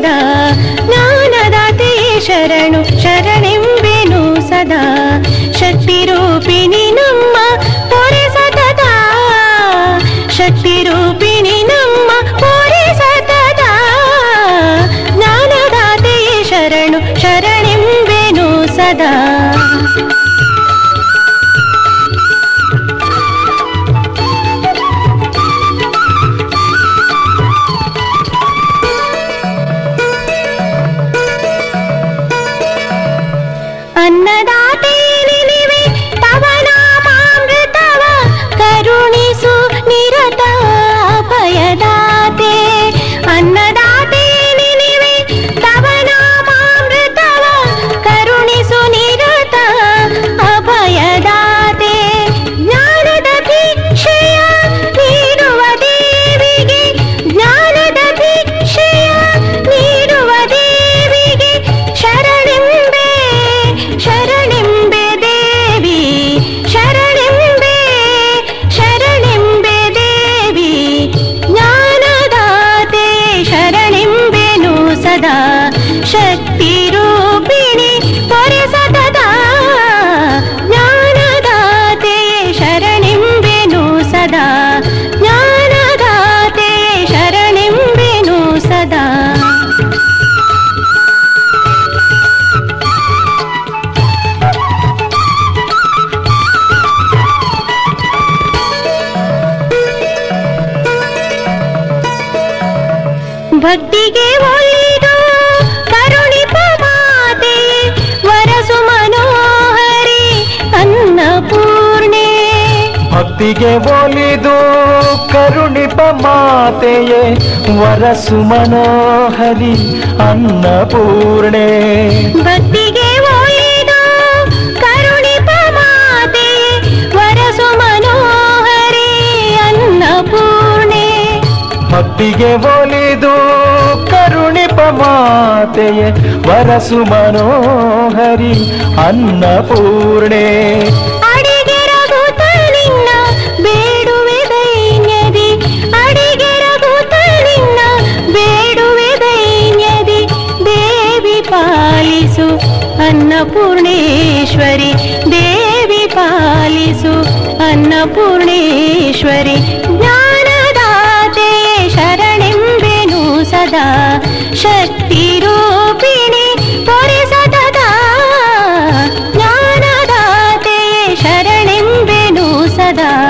ಸದಾ ಜ್ಞಾನದಾತೆಯೇ ಶರಣು ಶರಣೆಂಬೆನು ಸದಾ ಶಕ್ತಿ ರೂಪಿಣಿ ನಮ್ಮ ಪೊರೆ ಸತತ ಶಕ್ತಿ ರೂಪಿಣಿ ನಮ್ಮ ಪೊರೆ ಸತತ ಜ್ಞಾನದಾತೆಯೇ ಶರಣು ಶರಣೆಂಬೆನು ಸದಾ ಅನ್ನದಾತೆ ನಿನಿವೆ ತವ ನಾಮಾಮೃತವ ಕರುಣಿಸು ನಿರತ ಅಭಯದಾತೆ ಅನ್ನದಾತೆ ನಿನಿವೆ ತವ ನಾಮಾಮೃತವ ಕರುಣಿಸು ನಿರತ ಅಭಯದಾತೆ ಜ್ಞಾನದ ಭಿಕ್ಷೆಯ ನೀಡುವ ದೇವಿಗೆ ಜ್ಞಾನದ ಭಿಕ್ಷೆಯ ನೀಡುವ ದೇವಿಗೆ ಶರಣೆಂಬೆ ಶರಣೆಂಬೆ ದೇವಿ ಶರಣೆಂಬೆ ಶರಣೆಂಬೆ ದೇವಿ ಜ್ಞಾನದಾತೆ ಶರಣೆಂಬೆನು ಸದಾ ಶಕ್ತಿ ರೂಪಿಣಿ ಪೊರೆ ಸತತ ಜ್ಞಾನದಾತೆ ಶರಣೆಂಬೆನು ಸದಾ ಜ್ಞಾನದಾತೆ ಶರಣೆಂಬೆನು ಸದಾ ಭಕ್ತಿಗೆ ಒಲಿದು ಕರುಣಿಪ ಮಾತೆ ವರಸು ಮನೋಹರಿ ಅನ್ನಪೂರ್ಣೆ ಭಕ್ತಿಗೆ ಒಲಿದು ಕರುಣಿಪ ಮಾತೆಯೇ ವರಸು ಮನೋಹರಿ ಅನ್ನಪೂರ್ಣೆ ಭಕ್ತಿಗೆ ಒಲಿದು ಕರುಣಿಪ ಮಾತೆ ವರಸು ಮನೋಹರಿ ಅನ್ನಪೂರ್ಣೆ ಭಕ್ತಿಗೆ ಒಲಿದು ಕರುಣಿಪ ಮಾತೆಯೇ ವರಸು ಮನೋಹರಿ ಅನ್ನಪೂರ್ಣೆ ಅಡಿಗೆ ರಘುತ ನಿನ್ನ ಬೇಡುವೆ ದೈನ್ಯದಿ ಅಡಿಗೆ ರಘುತ ನಿನ್ನ ಬೇಡುವೆ ದೈನ್ಯದಿ ದೇವಿ ಪಾಲಿಸು ಅನ್ನಪೂರ್ಣೇಶ್ವರಿ ದೇವಿ ಪಾಲಿಸು ಅನ್ನಪೂರ್ಣೇಶ್ವರಿ ಜ್ಞಾನದಾತೆ ಶರಣೆಂಬೆನು ಸದಾ ಶಕ್ತಿ ರೂಪಿಣಿ ಪೊರೆ ಸತತ ಜ್ಞಾನದಾತೆ ಶರಣೆಂಬೆನು ಸದಾ